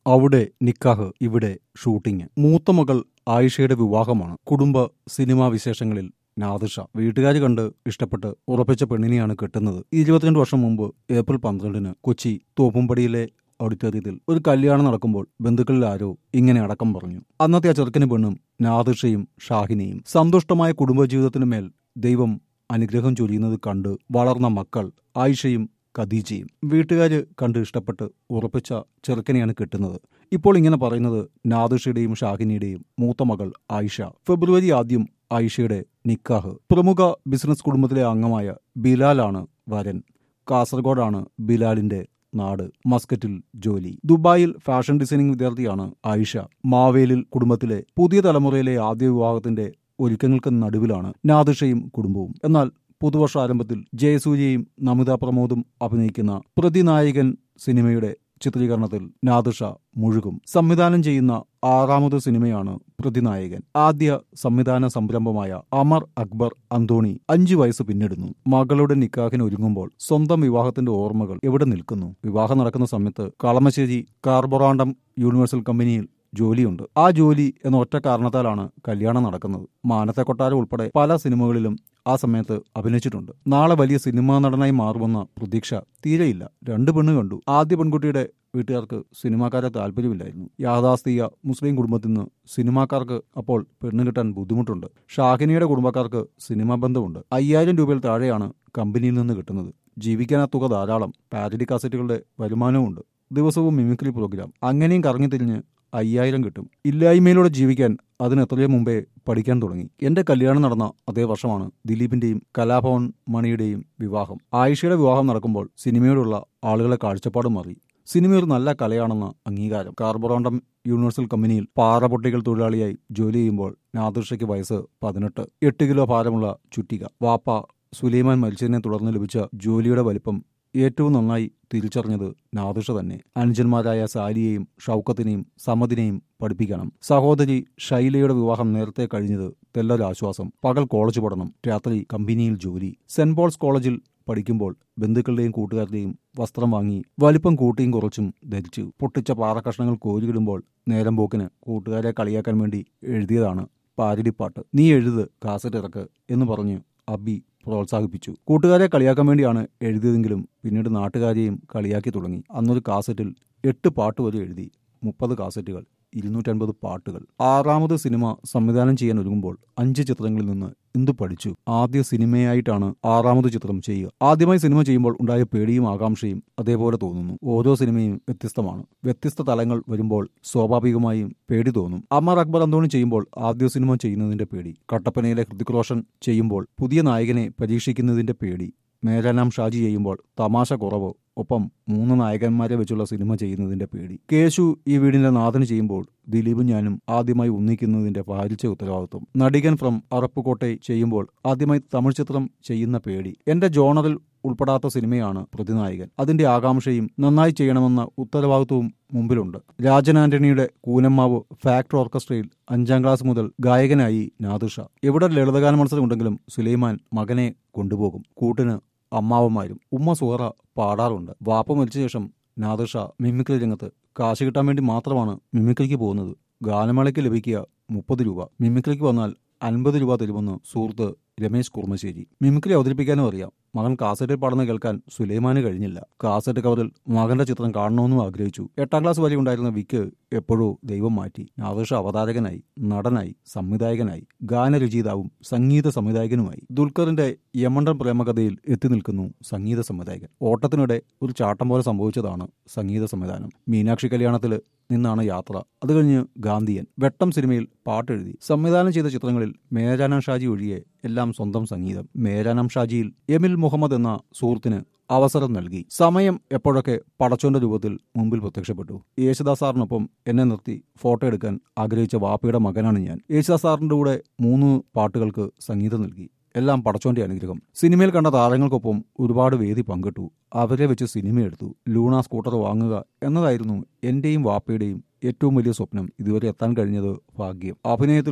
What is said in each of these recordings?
അവിടെ നിക്കാഹ് ഇവിടെ ഷൂട്ടിംഗ് മൂത്ത മകൾ ആയിഷയുടെ വിവാഹമാണ് കുടുംബ സിനിമാ വിശേഷങ്ങളിൽ നാദിഷ വീട്ടുകാർ കണ്ട് ഇഷ്ടപ്പെട്ട് ഉറപ്പിച്ച പെണ്ണിനെയാണ് കെട്ടുന്നത് ഇരുപത്തിരണ്ട് വർഷം മുമ്പ് ഏപ്രിൽ പന്ത്രണ്ടിന് കൊച്ചി തോപ്പുംപടിയിലെ ഓഡിറ്റോറിയത്തിൽ ഒരു കല്യാണം നടക്കുമ്പോൾ ബന്ധുക്കളിൽ ആരോ ഇങ്ങനെ അടക്കം പറഞ്ഞു അന്നത്തെ ആ ചെറുക്കന് പെണ്ണും നാദിഷയും ഷാഹിനെയും സന്തുഷ്ടമായ കുടുംബജീവിതത്തിനു മേൽ ദൈവം അനുഗ്രഹം ചൊരിയുന്നത് കണ്ട് വളർന്ന മക്കൾ ആയിഷയും ഖദീജയും വീട്ടുകാര് കണ്ട് ഇഷ്ടപ്പെട്ട് ഉറപ്പിച്ച ചെറുക്കനെയാണ് കെട്ടുന്നത് ഇപ്പോൾ ഇങ്ങനെ പറയുന്നത് നാദിഷയുടെയും ഷാഹിനിയുടെയും മൂത്ത മകൾ ആയിഷ ഫെബ്രുവരി ആദ്യം ആയിഷയുടെ നിക്കാഹ് പ്രമുഖ ബിസിനസ് കുടുംബത്തിലെ അംഗമായ ബിലാലാണ് വരൻ കാസർഗോഡാണ് ബിലാലിന്റെ നാട് മസ്കറ്റിൽ ജോലി ദുബായിൽ ഫാഷൻ ഡിസൈനിംഗ് വിദ്യാർത്ഥിയാണ് ആയിഷ മാവേലിൽ കുടുംബത്തിലെ പുതിയ തലമുറയിലെ ആദ്യ വിവാഹത്തിന്റെ ഒരുക്കങ്ങൾക്ക് നടുവിലാണ് നാദിഷയും കുടുംബവും എന്നാൽ പുതുവർഷ ആരംഭത്തിൽ ജയസൂര്യയും നമിത പ്രമോദും അഭിനയിക്കുന്ന പ്രതിനായകൻ സിനിമയുടെ ചിത്രീകരണത്തിൽ നാദിഷ മുഴുകും സംവിധാനം ചെയ്യുന്ന ആറാമത് സിനിമയാണ് പ്രതിനായകൻ ആദ്യ സംവിധാന സംരംഭമായ അമർ അക്ബർ അന്തോണി അഞ്ചു വയസ്സ് പിന്നിടുന്നു മകളുടെ നിക്കാഹിന് ഒരുങ്ങുമ്പോൾ സ്വന്തം വിവാഹത്തിന്റെ ഓർമ്മകൾ എവിടെ നിൽക്കുന്നു വിവാഹം നടക്കുന്ന സമയത്ത് കളമശ്ശേരി കാർബോറാണ്ടം യൂണിവേഴ്സൽ കമ്പനിയിൽ ജോലിയുണ്ട് ആ ജോലി എന്ന ഒറ്റ കാരണത്താലാണ് കല്യാണം നടക്കുന്നത് മാനത്തെ കൊട്ടാരം ഉൾപ്പെടെ പല സിനിമകളിലും ആ സമയത്ത് അഭിനയിച്ചിട്ടുണ്ട് നാളെ വലിയ സിനിമാ നടനായി മാറുമെന്ന പ്രതീക്ഷ തീരെയില്ല രണ്ട് പെണ്ണ് കണ്ടു ആദ്യ പെൺകുട്ടിയുടെ വീട്ടുകാർക്ക് സിനിമാക്കാരെ താല്പര്യമില്ലായിരുന്നു യാഥാസ്ഥിക മുസ്ലിം കുടുംബത്തിൽ നിന്ന് സിനിമാക്കാർക്ക് അപ്പോൾ പെണ്ണ് കിട്ടാൻ ബുദ്ധിമുട്ടുണ്ട് ഷാഹിനിയുടെ കുടുംബക്കാർക്ക് സിനിമാ ബന്ധമുണ്ട് അയ്യായിരം രൂപയിൽ താഴെയാണ് കമ്പനിയിൽ നിന്ന് കിട്ടുന്നത് ജീവിക്കാൻ ആ തുക ധാരാളം പാരഡി കാസറ്റുകളുടെ വരുമാനവുമുണ്ട് ദിവസവും മിമിക്രി പ്രോഗ്രാം അങ്ങനെയും കറങ്ങിത്തിരിഞ്ഞ് അയ്യായിരം കിട്ടും ഇല്ലായ്മയിലൂടെ ജീവിക്കാൻ അതിന് എത്രയോ മുമ്പേ പഠിക്കാൻ തുടങ്ങി എന്റെ കല്യാണം നടന്ന അതേ വർഷമാണ് ദിലീപിന്റെയും കലാഭവൻ മണിയുടെയും വിവാഹം ആയിഷയുടെ വിവാഹം നടക്കുമ്പോൾ സിനിമയോടുള്ള ആളുകളെ കാഴ്ചപ്പാട് മാറി സിനിമ ഒരു നല്ല കലയാണെന്ന അംഗീകാരം കാർബോറാണ്ടം യൂണിവേഴ്സൽ കമ്പനിയിൽ പാറപൊട്ടികൾ തൊഴിലാളിയായി ജോലി ചെയ്യുമ്പോൾ നാദിർഷയ്ക്ക് വയസ്സ് പതിനെട്ട് എട്ട് കിലോ ഭാരമുള്ള ചുറ്റിക വാപ്പ സുലൈമാൻ മരിച്ചതിനെ തുടർന്ന് ലഭിച്ച ജോലിയുടെ വലിപ്പം ഏറ്റവും നന്നായി തിരിച്ചറിഞ്ഞത് നാദിഷ തന്നെ അനുജന്മാരായ സാലിയെയും ഷൗക്കത്തിനെയും സമദിനെയും പഠിപ്പിക്കണം സഹോദരി ഷൈലയുടെ വിവാഹം നേരത്തെ കഴിഞ്ഞത് തെല്ലൊരാശ്വാസം പകൽ കോളേജ് പഠനം രാത്രി കമ്പനിയിൽ ജോലി സെന്റ് പോൾസ് കോളേജിൽ പഠിക്കുമ്പോൾ ബന്ധുക്കളുടെയും കൂട്ടുകാരുടെയും വസ്ത്രം വാങ്ങി വലിപ്പം കൂട്ടിയും കുറച്ചും ധരിച്ചു പൊട്ടിച്ച പാറക്കഷ്ണങ്ങൾ കോരിയിടുമ്പോൾ നേരം പോക്കിന് കൂട്ടുകാരെ കളിയാക്കാൻ വേണ്ടി എഴുതിയതാണ് പാരടിപ്പാട്ട് നീ എഴുത് കാസറ്റ് ഇറക്ക് എന്ന് പറഞ്ഞ് അബി പ്രോത്സാഹിപ്പിച്ചു കൂട്ടുകാരെ കളിയാക്കാൻ വേണ്ടിയാണ് എഴുതിയതെങ്കിലും പിന്നീട് നാട്ടുകാരെയും കളിയാക്കി തുടങ്ങി അന്നൊരു കാസറ്റിൽ എട്ട് പാട്ട് വരെ എഴുതി മുപ്പത് കാസറ്റുകൾ ഇരുന്നൂറ്റൻപത് പാട്ടുകൾ ആറാമത് സിനിമ സംവിധാനം ചെയ്യാൻ ഒരുങ്ങുമ്പോൾ അഞ്ച് ചിത്രങ്ങളിൽ നിന്ന് എന്തു പഠിച്ചു ആദ്യ സിനിമയായിട്ടാണ് ആറാമത് ചിത്രം ചെയ്യുക ആദ്യമായി സിനിമ ചെയ്യുമ്പോൾ ഉണ്ടായ പേടിയും ആകാംക്ഷയും അതേപോലെ തോന്നുന്നു ഓരോ സിനിമയും വ്യത്യസ്തമാണ് വ്യത്യസ്ത തലങ്ങൾ വരുമ്പോൾ സ്വാഭാവികമായും പേടി തോന്നും അമർ അക്ബർ അന്തോണി ചെയ്യുമ്പോൾ ആദ്യ സിനിമ ചെയ്യുന്നതിന്റെ പേടി കട്ടപ്പനയിലെ ഹൃതിക് റോഷൻ ചെയ്യുമ്പോൾ പുതിയ നായകനെ പരീക്ഷിക്കുന്നതിന്റെ പേടി മേരാനാം ഷാജി ചെയ്യുമ്പോൾ തമാശ കുറവ് ഒപ്പം മൂന്ന് നായകന്മാരെ വെച്ചുള്ള സിനിമ ചെയ്യുന്നതിന്റെ പേടി കേശു ഈ വീടിന്റെ നാഥന് ചെയ്യുമ്പോൾ ദിലീപും ഞാനും ആദ്യമായി ഒന്നിക്കുന്നതിന്റെ ഭാരിച്ച ഉത്തരവാദിത്വം നടികൻ ഫ്രം അറപ്പുകോട്ടെ ചെയ്യുമ്പോൾ ആദ്യമായി തമിഴ് ചിത്രം ചെയ്യുന്ന പേടി എന്റെ ജോണറിൽ ഉൾപ്പെടാത്ത സിനിമയാണ് പ്രതിനായകൻ അതിന്റെ ആകാംക്ഷയും നന്നായി ചെയ്യണമെന്ന ഉത്തരവാദിത്വവും മുമ്പിലുണ്ട് രാജൻ ആന്റണിയുടെ കൂനമ്മാവ് ഫാക്ടർ ഓർക്കസ്ട്രയിൽ അഞ്ചാം ക്ലാസ് മുതൽ ഗായകനായി നാദിഷ എവിടെ ലളിതഗാന മത്സരം ഉണ്ടെങ്കിലും സുലൈമാൻ മകനെ കൊണ്ടുപോകും കൂട്ടിന് അമ്മാവന്മാരും ഉമ്മ സുഹറ പാടാറുണ്ട് വാപ്പ മരിച്ച ശേഷം നാദിഷ മിമിക്രി രംഗത്ത് കാശ് കിട്ടാൻ വേണ്ടി മാത്രമാണ് മിമിക്രിക്ക് പോകുന്നത് ഗാനമേളയ്ക്ക് ലഭിക്കുക മുപ്പത് രൂപ മിമിക്രിക്ക് വന്നാൽ അൻപത് രൂപ തരുമെന്ന് സുഹൃത്ത് രമേശ് കുർമ്മശ്ശേരി മിമിക്രി അവതരിപ്പിക്കാനും അറിയാം മകൻ കാസറ്റിൽ പാടുന്ന കേൾക്കാൻ സുലൈമാന് കഴിഞ്ഞില്ല കാസറ്റ് കവറിൽ മകന്റെ ചിത്രം കാണണമെന്നും ആഗ്രഹിച്ചു എട്ടാം ക്ലാസ് വരെ ഉണ്ടായിരുന്ന വിക്ക് എപ്പോഴോ ദൈവം മാറ്റി നാദിഷ അവതാരകനായി നടനായി സംവിധായകനായി ഗാനരചയിതാവും സംഗീത സംവിധായകനുമായി ദുൽഖറിന്റെ യമണ്ടൻ പ്രേമകഥയിൽ എത്തി നിൽക്കുന്നു സംഗീത സംവിധായകൻ ഓട്ടത്തിനിടെ ഒരു ചാട്ടം പോലെ സംഭവിച്ചതാണ് സംഗീത സംവിധാനം മീനാക്ഷി കല്യാണത്തിൽ നിന്നാണ് യാത്ര അത് കഴിഞ്ഞ് ഗാന്ധിയൻ വെട്ടം സിനിമയിൽ പാട്ടെഴുതി സംവിധാനം ചെയ്ത ചിത്രങ്ങളിൽ മേരാനാം ഷാജി ഒഴികെ എല്ലാം സ്വന്തം സംഗീതം മേരാനാം ഷാജിയിൽ എമിൽ മുഹമ്മദ് എന്ന സുഹൃത്തിന് അവസരം നൽകി സമയം എപ്പോഴൊക്കെ പടച്ചോന്റെ രൂപത്തിൽ മുമ്പിൽ പ്രത്യക്ഷപ്പെട്ടു യേശുദാസ് സാറിനൊപ്പം എന്നെ നിർത്തി ഫോട്ടോ എടുക്കാൻ ആഗ്രഹിച്ച വാപ്പയുടെ മകനാണ് ഞാൻ യേശുദാസ് സാറിന്റെ കൂടെ മൂന്ന് പാട്ടുകൾക്ക് സംഗീതം നൽകി എല്ലാം പടച്ചോന്റെ അനുഗ്രഹം സിനിമയിൽ കണ്ട താരങ്ങൾക്കൊപ്പം ഒരുപാട് വേദി പങ്കിട്ടു അവരെ വെച്ച് സിനിമ എടുത്തു ലൂണ സ്കൂട്ടർ വാങ്ങുക എന്നതായിരുന്നു എന്റെയും വാപ്പയുടെയും ഏറ്റവും വലിയ സ്വപ്നം ഇതുവരെ എത്താൻ കഴിഞ്ഞത് ഭാഗ്യം അഭിനയത്തിൽ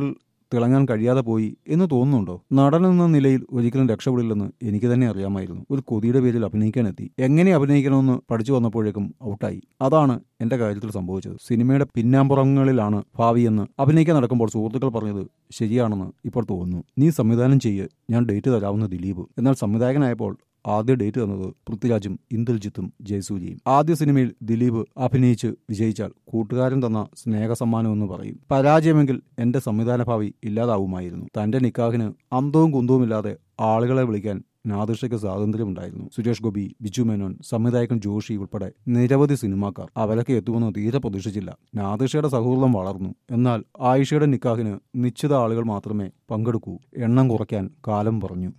തിളങ്ങാൻ കഴിയാതെ പോയി എന്ന് തോന്നുന്നുണ്ടോ നടൻ എന്ന നിലയിൽ ഒരിക്കലും രക്ഷപ്പെടില്ലെന്ന് എനിക്ക് തന്നെ അറിയാമായിരുന്നു ഒരു കൊതിയുടെ പേരിൽ അഭിനയിക്കാനെത്തി എങ്ങനെ അഭിനയിക്കണമെന്ന് പഠിച്ചു വന്നപ്പോഴേക്കും ഔട്ടായി അതാണ് എന്റെ കാര്യത്തിൽ സംഭവിച്ചത് സിനിമയുടെ പിന്നാമ്പുറങ്ങളിലാണ് ഭാവിയെന്ന് അഭിനയിക്കാൻ നടക്കുമ്പോൾ സുഹൃത്തുക്കൾ പറഞ്ഞത് ശരിയാണെന്ന് ഇപ്പോൾ തോന്നുന്നു നീ സംവിധാനം ചെയ്യ് ഞാൻ ഡേറ്റ് തരാവുന്ന ദിലീപ് എന്നാൽ സംവിധായകനായപ്പോൾ ആദ്യ ഡേറ്റ് തന്നത് പൃഥ്വിരാജും ഇന്ദ്രജിത്തും ജയസൂര്യയും ആദ്യ സിനിമയിൽ ദിലീപ് അഭിനയിച്ച് വിജയിച്ചാൽ കൂട്ടുകാരൻ തന്ന സ്നേഹസമ്മാനം എന്ന് പറയും പരാജയമെങ്കിൽ എന്റെ സംവിധാന ഭാവി ഇല്ലാതാവുമായിരുന്നു തന്റെ നിക്കാഹിന് അന്തവും കുന്തവുമില്ലാതെ ആളുകളെ വിളിക്കാൻ നാദിഷയ്ക്ക് സ്വാതന്ത്ര്യമുണ്ടായിരുന്നു സുരേഷ് ഗോപി ബിജു മേനോൻ സംവിധായകൻ ജോഷി ഉൾപ്പെടെ നിരവധി സിനിമാക്കാർ അവരൊക്കെ എത്തുമെന്ന് തീരെ പ്രതീക്ഷിച്ചില്ല നാദിഷയുടെ സൗഹൃദം വളർന്നു എന്നാൽ ആയിഷയുടെ നിക്കാഹിന് നിശ്ചിത ആളുകൾ മാത്രമേ പങ്കെടുക്കൂ എണ്ണം കുറയ്ക്കാൻ കാലം പറഞ്ഞു